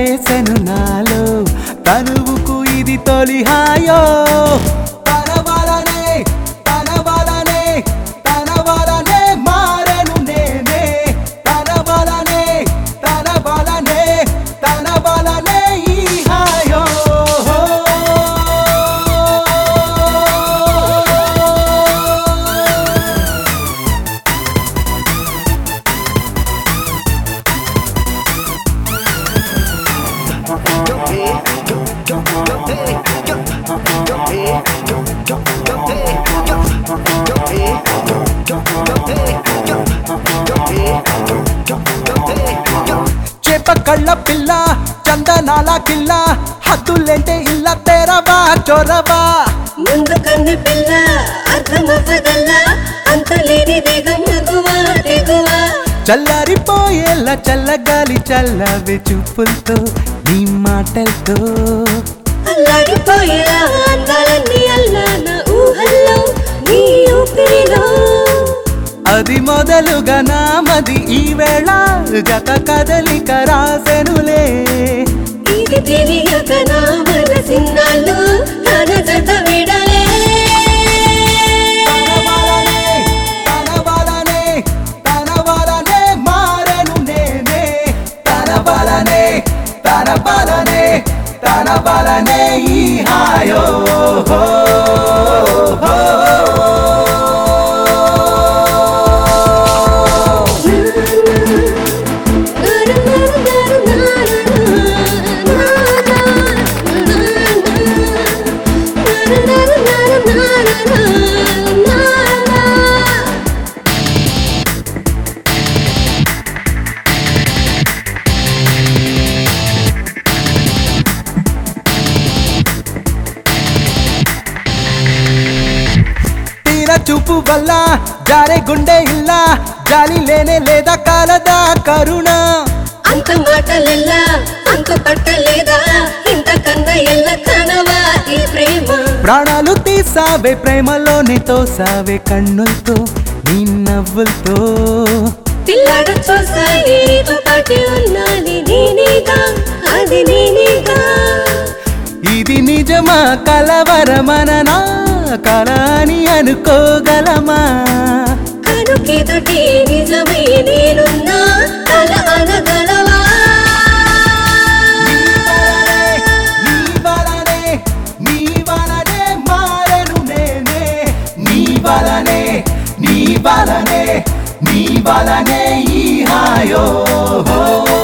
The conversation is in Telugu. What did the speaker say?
వేసెను నాలో తనువుకు ఇది తొలి హాయో తన వలనే తన వలనే తన వలనే మారెను నేనే తన వలనే తన వలనే తన వలనే ఈ హాయో చేప కళ్ళ పిల్ల చందనాల కిల్ల హద్దులేంటే ఇల్ల తెరవా చొరవా ముందు కన్ను పిల్ల అర్థమవ్వదల్ల అంతలేని దిగం మగువ దిగువ చల్లారిపోయేలా చల్లగాలి చల్లవే చూపులతో నీ మాటలతో అల్లాడిపోయే అందాలన్నీ అల్లాన ఊహల్లో నీ ఊపిరిలో అది మొదలుగా నామది ఈ వేళ జత కదలిక రాసెనులే ఇది తెలియక నా మనసిన్నాళ్ళు తన జత విడలే తన వలనే, తన వలనే, తన వలనే మారెను నేనే. తన వలనే, తన వలనే, తన వలనే ఈ హాయో హో, హో. తీర చూపు వల్ల జారే గుండె ఇల్ల జాలి లేనే లేదా కాలదా కరుణ అంత మాటలెల్ల అంత పట్టలేదా ఇంత కన్న ఎల్ల కనవా ఈ ప్రేమ ప్రాణాలు తీసావే ప్రేమలోనే తోసావే కన్నులతో నీ నవ్వులతో పిల్లడ చూసాలి నీతో పాటే ఉన్నాని నేనేగా అది నేనేగా ఇది నిజమా కలవరమననా కల అని అనుకోగలమా కనుకెదుటి నిజమే నేనున్నా కల అనగలవా నీ వలనే నీ వలనే మారను నేనే నీ వలనే నీ వలనే నీ వలనే ఈ హాయో హో